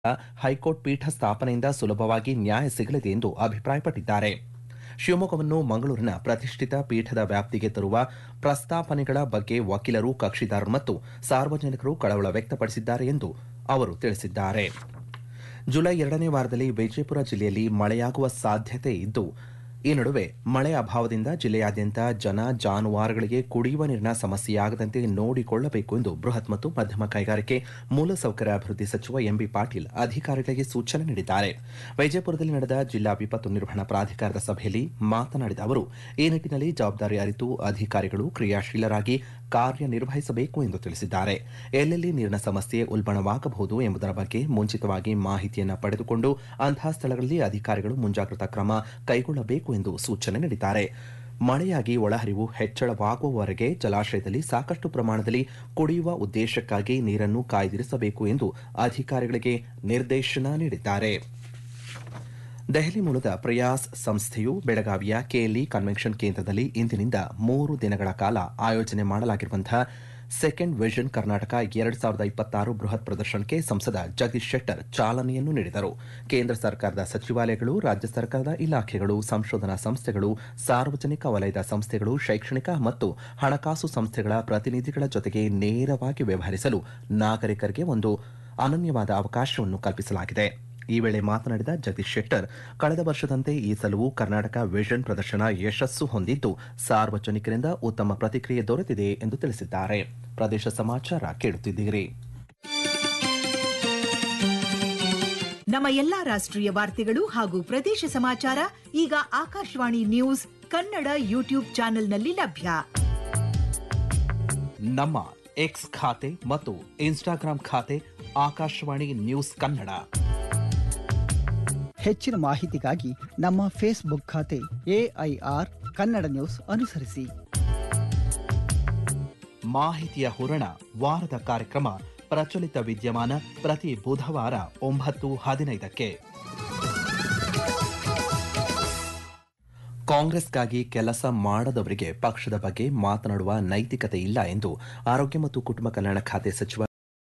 high court ಪೀಠ ಸ್ಥಾಪನೆಯಿಂದ ಸುಲಭವಾಗಿ ನ್ಯಾಯ ಸಿಗಲಿದೆ ಎಂದು ಅಭಿಪ್ರಾಯಪಟ್ಟಿದ್ದಾರೆ ಶಿವಮೊಗ್ಗವನ್ನು ಮಂಗಳೂರಿನ ಪ್ರತಿಷ್ಠಿತ ಪೀಠದ ವ್ಯಾಪ್ತಿಗೆ ತರುವ ಪ್ರಸ್ತಾಪನೆಗಳ ಬಗ್ಗೆ ವಕೀಲರು ಕಕ್ಷಿದಾರರು ಮತ್ತು ಸಾರ್ವಜನಿಕರು ಕಳವಳ ವ್ಯಕ್ತಪಡಿಸಿದ್ದಾರೆ ಎಂದು ಅವರು ತಿಳಿಸಿದ್ದಾರೆ ಜುಲೈ ಎರಡನೇ ವಾರದಲ್ಲಿ ವಿಜಯಪುರ ಜಿಲ್ಲೆಯಲ್ಲಿ ಮಳೆಯಾಗುವ ಸಾಧ್ಯತೆ ಇದ್ದು ಈ ನಡುವೆ ಮಳೆ ಅಭಾವದಿಂದ ಜಿಲ್ಲೆಯಾದ್ಯಂತ ಜನ ಜಾನುವಾರುಗಳಿಗೆ ಕುಡಿಯುವ ನೀರಿನ ಸಮಸ್ಯೆಯಾಗದಂತೆ ನೋಡಿಕೊಳ್ಳಬೇಕು ಎಂದು ಬೃಹತ್ ಮತ್ತು ಮಧ್ಯಮ ಕೈಗಾರಿಕೆ ಮೂಲಸೌಕರ್ಯ ಅಭಿವೃದ್ಧಿ ಸಚಿವ ಎಂಬಿ ಪಾಟೀಲ್ ಅಧಿಕಾರಿಗಳಿಗೆ ಸೂಚನೆ ನೀಡಿದ್ದಾರೆ ವಿಜಯಪುರದಲ್ಲಿ ನಡೆದ ಜಿಲ್ಲಾ ವಿಪತ್ತು ನಿರ್ವಹಣಾ ಪ್ರಾಧಿಕಾರದ ಸಭೆಯಲ್ಲಿ ಮಾತನಾಡಿದ ಅವರು ಈ ನಿಟ್ಟಿನಲ್ಲಿ ಜವಾಬ್ದಾರಿ ಅರಿತು ಅಧಿಕಾರಿಗಳು ಕ್ರಿಯಾಶೀಲರಾಗಿ ಕಾರ್ಯನಿರ್ವಹಿಸಬೇಕು ಎಂದು ತಿಳಿಸಿದ್ದಾರೆ ಎಲ್ಲೆಲ್ಲಿ ನೀರಿನ ಸಮಸ್ಯೆ ಉಲ್ಬಣವಾಗಬಹುದು ಎಂಬುದರ ಬಗ್ಗೆ ಮುಂಚಿತವಾಗಿ ಮಾಹಿತಿಯನ್ನು ಪಡೆದುಕೊಂಡು ಅಂತಹ ಸ್ಥಳಗಳಲ್ಲಿ ಅಧಿಕಾರಿಗಳು ಮುಂಜಾಗ್ರತಾ ಕ್ರಮ ಕೈಗೊಳ್ಳಬೇಕು ಎಂದು ಸೂಚನೆ ನೀಡಿದ್ದಾರೆ ಮಳೆಯಾಗಿ ಒಳಹರಿವು ಹೆಚ್ಚಳವಾಗುವವರೆಗೆ ಜಲಾಶಯದಲ್ಲಿ ಸಾಕಷ್ಟು ಪ್ರಮಾಣದಲ್ಲಿ ಕುಡಿಯುವ ಉದ್ದೇಶಕ್ಕಾಗಿ ನೀರನ್ನು ಕಾಯ್ದಿರಿಸಬೇಕು ಎಂದು ಅಧಿಕಾರಿಗಳಿಗೆ ನಿರ್ದೇಶನ ನೀಡಿದ್ದಾರೆ ದೆಹಲಿ ಮೂಲದ ಪ್ರಯಾಸ್ ಸಂಸ್ಥೆಯು ಬೆಳಗಾವಿಯ ಕೆಎಲ್ಇ ಕನ್ವೆನ್ಷನ್ ಕೇಂದ್ರದಲ್ಲಿ ಇಂದಿನಿಂದ ಮೂರು ದಿನಗಳ ಕಾಲ ಆಯೋಜನೆ ಮಾಡಲಾಗಿರುವಂತಹ ಸೆಕೆಂಡ್ ವಿಷನ್ ಕರ್ನಾಟಕ ಎರಡು ಸಾವಿರದ ಇಪ್ಪತ್ತಾರು ಬೃಹತ್ ಪ್ರದರ್ಶನಕ್ಕೆ ಸಂಸದ ಜಗದೀಶ್ ಶೆಟ್ಟರ್ ಚಾಲನೆಯನ್ನು ನೀಡಿದರು ಕೇಂದ್ರ ಸರ್ಕಾರದ ಸಚಿವಾಲಯಗಳು ರಾಜ್ಯ ಸರ್ಕಾರದ ಇಲಾಖೆಗಳು ಸಂಶೋಧನಾ ಸಂಸ್ಥೆಗಳು ಸಾರ್ವಜನಿಕ ವಲಯದ ಸಂಸ್ಥೆಗಳು ಶೈಕ್ಷಣಿಕ ಮತ್ತು ಹಣಕಾಸು ಸಂಸ್ಥೆಗಳ ಪ್ರತಿನಿಧಿಗಳ ಜೊತೆಗೆ ನೇರವಾಗಿ ವ್ಯವಹರಿಸಲು ನಾಗರಿಕರಿಗೆ ಒಂದು ಅನನ್ಯವಾದ ಅವಕಾಶವನ್ನು ಕಲ್ಪಿಸಲಾಗಿದೆ ಈ ವೇಳೆ ಮಾತನಾಡಿದ ಜಗದೀಶ್ ಶೆಟ್ಟರ್ ಕಳೆದ ವರ್ಷದಂತೆ ಈ ಸಲವೂ ಕರ್ನಾಟಕ ವಿಷನ್ ಪ್ರದರ್ಶನ ಯಶಸ್ಸು ಹೊಂದಿದ್ದು ಸಾರ್ವಜನಿಕರಿಂದ ಉತ್ತಮ ಪ್ರತಿಕ್ರಿಯೆ ದೊರೆತಿದೆ ಎಂದು ತಿಳಿಸಿದ್ದಾರೆ ಪ್ರದೇಶ ಸಮಾಚಾರ ಕೇಳುತ್ತಿದ್ದೀರಿ ನಮ್ಮ ಎಲ್ಲಾ ರಾಷ್ಟ್ರೀಯ ವಾರ್ತೆಗಳು ಹಾಗೂ ಪ್ರದೇಶ ಸಮಾಚಾರ ಈಗ ಆಕಾಶವಾಣಿ ನ್ಯೂಸ್ ಕನ್ನಡ ಯೂಟ್ಯೂಬ್ ಚಾನೆಲ್ನಲ್ಲಿ ಲಭ್ಯ ನಮ್ಮ ಎಕ್ಸ್ ಖಾತೆ ಮತ್ತು ಇನ್ಸ್ಟಾಗ್ರಾಂ ಖಾತೆ ಆಕಾಶವಾಣಿ ನ್ಯೂಸ್ ಕನ್ನಡ ಹೆಚ್ಚಿನ ಮಾಹಿತಿಗಾಗಿ ನಮ್ಮ ಫೇಸ್ಬುಕ್ ಖಾತೆ ಎಐಆರ್ ಕನ್ನಡ ನ್ಯೂಸ್ ಅನುಸರಿಸಿ ಮಾಹಿತಿಯ ಹೂರಣ ವಾರದ ಕಾರ್ಯಕ್ರಮ ಪ್ರಚಲಿತ ವಿದ್ಯಮಾನ ಪ್ರತಿ ಬುಧವಾರ ಒಂಬತ್ತು ಹದಿನೈದಕ್ಕೆ ಕಾಂಗ್ರೆಸ್ಗಾಗಿ ಕೆಲಸ ಮಾಡದವರಿಗೆ ಪಕ್ಷದ ಬಗ್ಗೆ ಮಾತನಾಡುವ ನೈತಿಕತೆ ಇಲ್ಲ ಎಂದು ಆರೋಗ್ಯ ಮತ್ತು ಕುಟುಂಬ ಕಲ್ಯಾಣ ಖಾತೆ ಸಚಿವ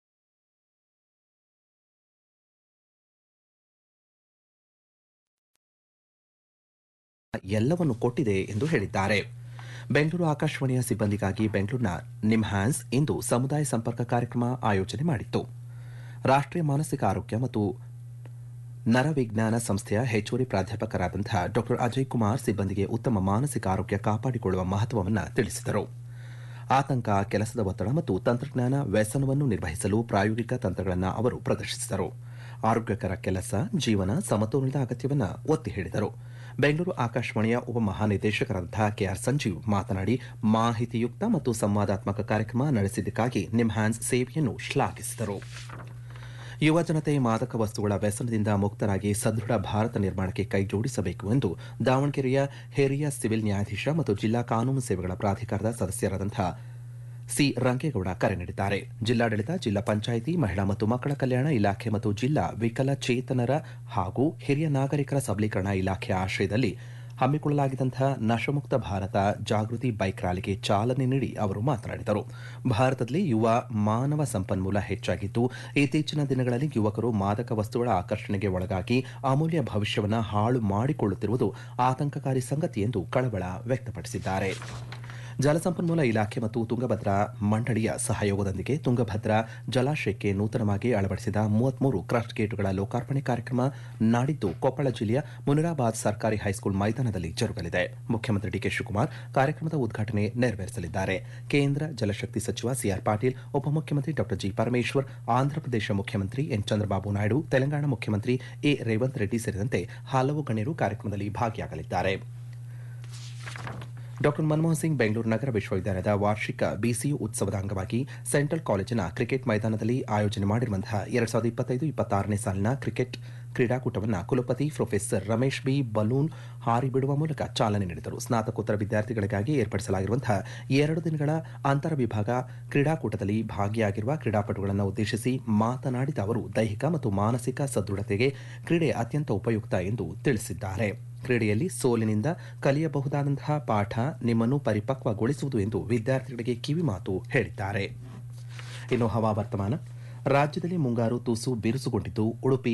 ಎಲ್ಲವನ್ನು ಕೊಟ್ಟಿದೆ ಎಂದು ಹೇಳಿದ್ದಾರೆ ಬೆಂಗಳೂರು ಆಕಾಶವಾಣಿಯ ಸಿಬ್ಬಂದಿಗಾಗಿ ಬೆಂಗಳೂರಿನ ನಿಮ್ಹ್ಯಾನ್ಸ್ ಇಂದು ಸಮುದಾಯ ಸಂಪರ್ಕ ಕಾರ್ಯಕ್ರಮ ಆಯೋಜನೆ ಮಾಡಿತ್ತು ರಾಷ್ಟ್ರೀಯ ಮಾನಸಿಕ ಆರೋಗ್ಯ ಮತ್ತು ನರವಿಜ್ಞಾನ ಸಂಸ್ಥೆಯ ಹೆಚ್ಚುವರಿ ಪ್ರಾಧ್ಯಾಪಕರಾದಂತಹ ಡಾ ಅಜಯ್ ಕುಮಾರ್ ಸಿಬ್ಬಂದಿಗೆ ಉತ್ತಮ ಮಾನಸಿಕ ಆರೋಗ್ಯ ಕಾಪಾಡಿಕೊಳ್ಳುವ ಮಹತ್ವವನ್ನು ತಿಳಿಸಿದರು ಆತಂಕ ಕೆಲಸದ ಒತ್ತಡ ಮತ್ತು ತಂತ್ರಜ್ಞಾನ ವ್ಯಸನವನ್ನು ನಿರ್ವಹಿಸಲು ಪ್ರಾಯೋಗಿಕ ತಂತ್ರಗಳನ್ನು ಅವರು ಪ್ರದರ್ಶಿಸಿದರು ಆರೋಗ್ಯಕರ ಕೆಲಸ ಜೀವನ ಸಮತೋಲನದ ಅಗತ್ಯವನ್ನು ಒತ್ತಿ ಹೇಳಿದರು ಬೆಂಗಳೂರು ಆಕಾಶವಾಣಿಯ ಉಪಮಹಾನಿರ್ದೇಶಕರಾದಂತಹ ಕೆಆರ್ ಸಂಜೀವ್ ಮಾತನಾಡಿ ಮಾಹಿತಿಯುಕ್ತ ಮತ್ತು ಸಂವಾದಾತ್ಮಕ ಕಾರ್ಯಕ್ರಮ ನಡೆಸಿದ್ದಕ್ಕಾಗಿ ನಿಮ್ಹ್ಯಾನ್ಸ್ ಸೇವೆಯನ್ನು ಶ್ಲಾಘಿಸಿದರು ಯುವ ಜನತೆ ಮಾದಕ ವಸ್ತುಗಳ ವ್ಯಸನದಿಂದ ಮುಕ್ತರಾಗಿ ಸದೃಢ ಭಾರತ ನಿರ್ಮಾಣಕ್ಕೆ ಕೈಜೋಡಿಸಬೇಕು ಎಂದು ದಾವಣಗೆರೆಯ ಹಿರಿಯ ಸಿವಿಲ್ ನ್ಯಾಯಾಧೀಶ ಮತ್ತು ಜಿಲ್ಲಾ ಕಾನೂನು ಸೇವೆಗಳ ಪ್ರಾಧಿಕಾರದ ಸದಸ್ಯರಾದಂತಹ ಸಿ ರಂಗೇಗೌಡ ಕರೆ ನೀಡಿದ್ದಾರೆ ಜಿಲ್ಲಾಡಳಿತ ಜಿಲ್ಲಾ ಪಂಚಾಯಿತಿ ಮಹಿಳಾ ಮತ್ತು ಮಕ್ಕಳ ಕಲ್ಯಾಣ ಇಲಾಖೆ ಮತ್ತು ಜಿಲ್ಲಾ ವಿಕಲಚೇತನರ ಹಾಗೂ ಹಿರಿಯ ನಾಗರಿಕರ ಸಬಲೀಕರಣ ಇಲಾಖೆಯ ಆಶ್ರಯದಲ್ಲಿ ಹಮ್ಮಿಕೊಳ್ಳಲಾಗಿದ್ದಂತಹ ನಶಮುಕ್ತ ಭಾರತ ಜಾಗೃತಿ ಬೈಕ್ ರ್ಯಾಲಿಗೆ ಚಾಲನೆ ನೀಡಿ ಅವರು ಮಾತನಾಡಿದರು ಭಾರತದಲ್ಲಿ ಯುವ ಮಾನವ ಸಂಪನ್ಮೂಲ ಹೆಚ್ಚಾಗಿದ್ದು ಇತ್ತೀಚಿನ ದಿನಗಳಲ್ಲಿ ಯುವಕರು ಮಾದಕ ವಸ್ತುಗಳ ಆಕರ್ಷಣೆಗೆ ಒಳಗಾಗಿ ಅಮೂಲ್ಯ ಭವಿಷ್ಯವನ್ನು ಹಾಳು ಮಾಡಿಕೊಳ್ಳುತ್ತಿರುವುದು ಆತಂಕಕಾರಿ ಸಂಗತಿ ಎಂದು ಕಳವಳ ವ್ಯಕ್ತಪಡಿಸಿದ್ದಾರೆ ಜಲಸಂಪನ್ಮೂಲ ಇಲಾಖೆ ಮತ್ತು ತುಂಗಭದ್ರಾ ಮಂಡಳಿಯ ಸಹಯೋಗದೊಂದಿಗೆ ತುಂಗಭದ್ರಾ ಜಲಾಶಯಕ್ಕೆ ನೂತನವಾಗಿ ಅಳವಡಿಸಿದ ಮೂವತ್ಮೂರು ಕ್ರಸ್ಟ್ ಗೇಟುಗಳ ಲೋಕಾರ್ಪಣೆ ಕಾರ್ಯಕ್ರಮ ನಾಡಿದ್ದು ಕೊಪ್ಪಳ ಜಿಲ್ಲೆಯ ಮುನಿರಾಬಾದ್ ಸರ್ಕಾರಿ ಹೈಸ್ಕೂಲ್ ಮೈದಾನದಲ್ಲಿ ಜರುಗಲಿದೆ ಮುಖ್ಯಮಂತ್ರಿ ಡಿಕೆ ಶಿವಕುಮಾರ್ ಕಾರ್ಯಕ್ರಮದ ಉದ್ಘಾಟನೆ ನೆರವೇರಿಸಲಿದ್ದಾರೆ ಕೇಂದ್ರ ಜಲಶಕ್ತಿ ಸಚಿವ ಸಿಆರ್ ಪಾಟೀಲ್ ಉಪಮುಖ್ಯಮಂತ್ರಿ ಡಾ ಜಿ ಪರಮೇಶ್ವರ್ ಆಂಧ್ರಪ್ರದೇಶ ಮುಖ್ಯಮಂತ್ರಿ ಎನ್ ಚಂದ್ರಬಾಬು ನಾಯ್ಡು ತೆಲಂಗಾಣ ಮುಖ್ಯಮಂತ್ರಿ ಎ ರೇವಂತ್ ರೆಡ್ಡಿ ಸೇರಿದಂತೆ ಹಲವು ಗಣ್ಯರು ಕಾರ್ಯಕ್ರಮದಲ್ಲಿ ಭಾಗಿಯಾಗಲಿದ್ದಾರೆ ಡಾಕ್ಟರ್ ಮನಮೋಹನ್ ಸಿಂಗ್ ಬೆಂಗಳೂರು ನಗರ ವಿಶ್ವವಿದ್ಯಾಲಯದ ವಾರ್ಷಿಕ ಬಿಸಿಯು ಉತ್ಸವದ ಅಂಗವಾಗಿ ಸೆಂಟ್ರಲ್ ಕಾಲೇಜಿನ ಕ್ರಿಕೆಟ್ ಮೈದಾನದಲ್ಲಿ ಆಯೋಜನೆ ಮಾಡಿರುವಂತಹ ಎರಡ್ ಸಾವಿರದ ಇಪ್ಪತ್ತೈದು ಇಪ್ಪತ್ತಾರನೇ ಸಾಲಿನ ಕ್ರಿಕೆಟ್ ಕ್ರೀಡಾಕೂಟವನ್ನು ಕುಲಪತಿ ಪ್ರೊಫೆಸರ್ ರಮೇಶ್ ಬಿ ಬಲೂನ್ ಹಾರಿ ಬಿಡುವ ಮೂಲಕ ಚಾಲನೆ ನೀಡಿದರು ಸ್ನಾತಕೋತ್ತರ ವಿದ್ಯಾರ್ಥಿಗಳಿಗಾಗಿ ಏರ್ಪಡಿಸಲಾಗಿರುವಂತಹ ಎರಡು ದಿನಗಳ ಅಂತರ ವಿಭಾಗ ಕ್ರೀಡಾಕೂಟದಲ್ಲಿ ಭಾಗಿಯಾಗಿರುವ ಕ್ರೀಡಾಪಟುಗಳನ್ನು ಉದ್ದೇಶಿಸಿ ಮಾತನಾಡಿದ ಅವರು ದೈಹಿಕ ಮತ್ತು ಮಾನಸಿಕ ಸದೃಢತೆಗೆ ಕ್ರೀಡೆ ಅತ್ಯಂತ ಉಪಯುಕ್ತ ಎಂದು ತಿಳಿಸಿದ್ದಾರೆ ಕ್ರೀಡೆಯಲ್ಲಿ ಸೋಲಿನಿಂದ ಕಲಿಯಬಹುದಾದಂತಹ ಪಾಠ ನಿಮ್ಮನ್ನು ಪರಿಪಕ್ವಗೊಳಿಸುವುದು ಎಂದು ವಿದ್ಯಾರ್ಥಿಗಳಿಗೆ ಕಿವಿಮಾತು ಹೇಳಿದ್ದಾರೆ ಇನ್ನು ಹವಾವರ್ತಮಾನ ರಾಜ್ಯದಲ್ಲಿ ಮುಂಗಾರು ತುಸು ಬಿರುಸುಗೊಂಡಿದ್ದು ಉಡುಪಿ